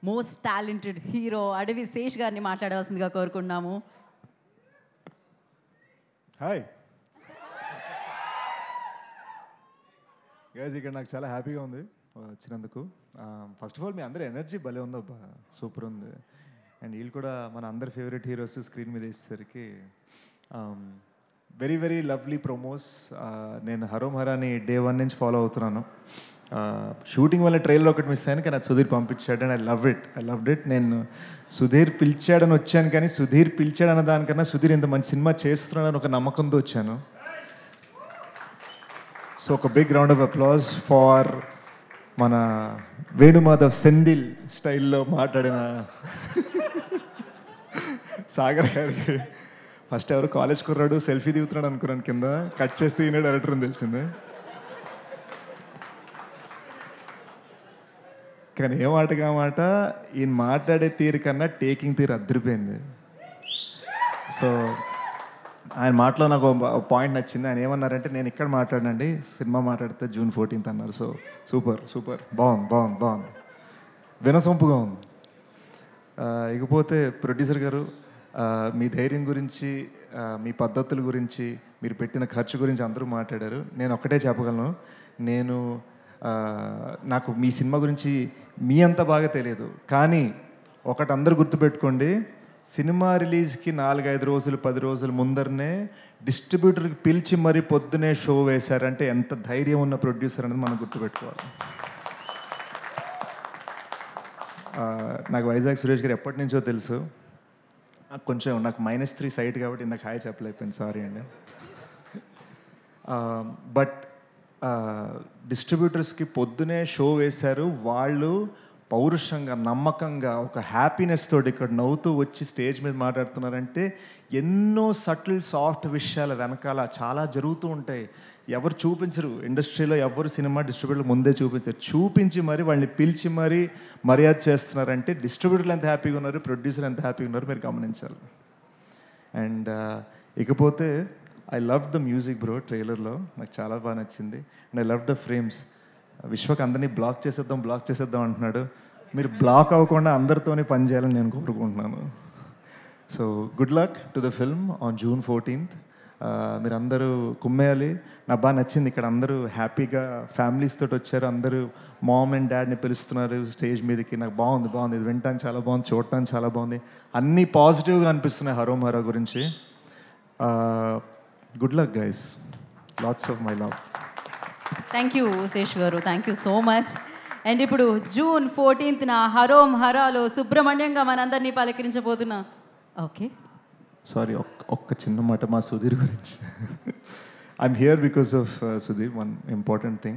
most talented hero అడవి శేష్ గారిని మాట్లాడవలసిందిగా కోరుకున్నాము హాయ్ గైజ్ ఇక్కడ నాకు చాలా హ్యాపీగా ఉంది వచ్చినందుకు ఫస్ట్ ఆఫ్ ఆల్ మీ అందరి ఎనర్జీ భలే ఉందబ్బా సూపర్ ఉంది అండ్ వీళ్ళు కూడా మన అందరి ఫేవరెట్ హీరోస్ స్క్రీన్ మీద వేసేసరికి వెరీ వెరీ లవ్లీ ప్రొమోస్ నేను హరోం హరాని డే వన్ నుంచి ఫాలో అవుతున్నాను షూటింగ్ వల్ల ట్రైలర్ ఒకటి మిస్ అయ్యాను కానీ అది సుధీర్ పంపించాడు and I love it I love it నేను సుధీర్ పిలిచాడని వచ్చాను కానీ సుధీర్ పిలిచాడన్న దానికన్నా సుధీర్ ఇంత మంచి సినిమా చేస్తున్నాడని ఒక నమ్మకంతో వచ్చాను సో ఒక big round of applause for మన వేణుమాధవ్ సెందిల్ స్టైల్లో మాట్లాడిన సాగర్ గారికి ఫస్ట్ ఎవరు కాలేజ్ కుర్రాడు సెల్ఫీ దిగుతున్నాడు అనుకున్నాను కింద కట్ చేస్తే ఈయన డైరెక్టర్ అని తెలిసింది కానీ ఏ మాటగా మాట ఈయన మాట్లాడే తీరు కన్నా టేకింగ్ తీరు అద్దరిపోయింది సో ఆయన మాటలో నాకు పాయింట్ నచ్చింది ఆయన ఏమన్నారంటే నేను ఇక్కడ మాట్లాడినండి సినిమా మాట్లాడితే జూన్ ఫోర్టీన్త్ అన్నారు సో సూపర్ సూపర్ బాగుంది బాగుంది బాగుంది వినసొంపుగా ఉంది ఆ, ఇకపోతే ప్రొడ్యూసర్ గారు ఆ, మీ ధైర్యం గురించి ఆ, మీ పద్ధతుల గురించి మీరు పెట్టిన ఖర్చు గురించి అందరూ మాట్లాడారు నేను ఒక్కటే చెప్పగలను నేను ఆ, నాకు మీ సినిమా గురించి మీ అంత బాగా తెలియదు కానీ ఒకటి అందరూ గుర్తుపెట్టుకోండి సినిమా రిలీజ్కి నాలుగైదు రోజులు పది రోజుల ముందరనే డిస్ట్రిబ్యూటర్కి పిలిచి మరీ పొద్దునే షో వేశారంటే ఎంత ధైర్యం ఉన్న ప్రొడ్యూసర్ అనేది మనం గుర్తుపెట్టుకోవాలి ఆ, నాకు వైజాగ్ సురేష్ గారు ఎప్పటి నుంచో తెలుసు నాకు కొంచెం నాకు మైనస్ త్రీ సైట్ కాబట్టి ఇందాక హాయ్ చెప్పలేకపోయింది సారీ అండి బట్ డిస్ట్రిబ్యూటర్స్కి పొద్దునే షో వేశారు వాళ్ళు పౌరుషంగా నమ్మకంగా ఒక హ్యాపీనెస్ తోటి ఇక్కడ నవ్వుతూ వచ్చి స్టేజ్ మీద మాట్లాడుతున్నారంటే ఎన్నో సటిల్ సాఫ్ట్ విషయాల వెనకాల చాలా జరుగుతూ ఉంటాయి ఎవరు చూపించరు ఇండస్ట్రీలో ఎవరు సినిమా డిస్ట్రిబ్యూటర్ ముందే చూపించరు చూపించి మరి వాళ్ళని పిలిచి మరి మర్యాద చేస్తున్నారంటే డిస్ట్రిబ్యూటర్లు ఎంత హ్యాపీగా ఉన్నారు ప్రొడ్యూసర్ ఎంత హ్యాపీగా ఉన్నారు మీరు గమనించాలి అండ్ ఇకపోతే I love the music bro ట్రైలర్లో నాకు చాలా బాగా నచ్చింది and I love the frames Vishwak అందరినీ బ్లాక్ చేసేద్దాం బ్లాక్ చేసేద్దాం అంటున్నాడు మీరు బ్లాక్ అవ్వకుండా అందరితోనే పని చేయాలని నేను కోరుకుంటున్నాను so good luck to the film on June fourteenth మీరు అందరూ కుమ్మేయాలి నాకు బాగా నచ్చింది ఇక్కడ అందరూ హ్యాపీగా ఫ్యామిలీస్ తోటి వచ్చారు అందరూ మామ్ అండ్ డాడ్ని పిలుస్తున్నారు స్టేజ్ మీదకి నాకు బాగుంది బాగుంది ఇది వినటానికి చాలా బాగుంది చూడటానికి చాలా బాగుంది అన్నీ పాజిటివ్గా అనిపిస్తున్నాయి హరోమ్ హరో గురించి good luck guys lots of my love thank you Sesh గారు thank you so much and ఇప్పుడు జూన్ ఫోర్టీన్త్న హరోం హరాలో సుబ్రహ్మణ్యంగా మనందరినీ పలకరించబోతున్నా ఓకే సారీ ఒక్క ఒక్క చిన్న మాట మా సుధీర్ గురించి I'm here because of Sudheer one important thing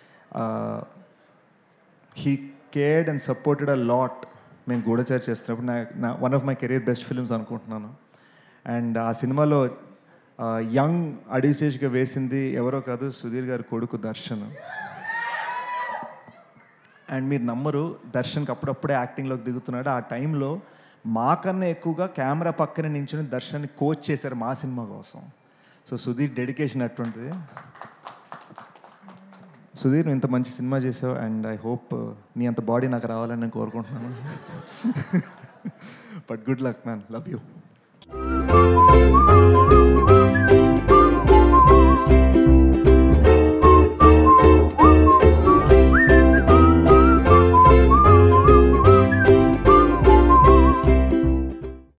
he cared and supported a lot మేము గూఢచారి చేస్తున్నప్పుడు నా నా one of my career best films అనుకుంటున్నాను అండ్ ఆ సినిమాలో యంగ్ అడివిశేష్గా వేసింది ఎవరో కాదు సుధీర్ గారి కొడుకు దర్శన్ అండ్ మీరు నమ్మరు దర్శన్కి అప్పుడప్పుడే యాక్టింగ్లోకి దిగుతున్నాడు ఆ టైంలో మాకన్నా ఎక్కువగా కెమెరా పక్కన నించుని దర్శన్ని కోచ్ చేశారు మా సినిమా కోసం సో సుధీర్ డెడికేషన్ అటువంటిది సుధీర్ నువ్వు ఇంత మంచి సినిమా చేసావు అండ్ ఐ హోప్ నీ అంత బాడీ నాకు రావాలని నేను కోరుకుంటున్నాను but good luck man love you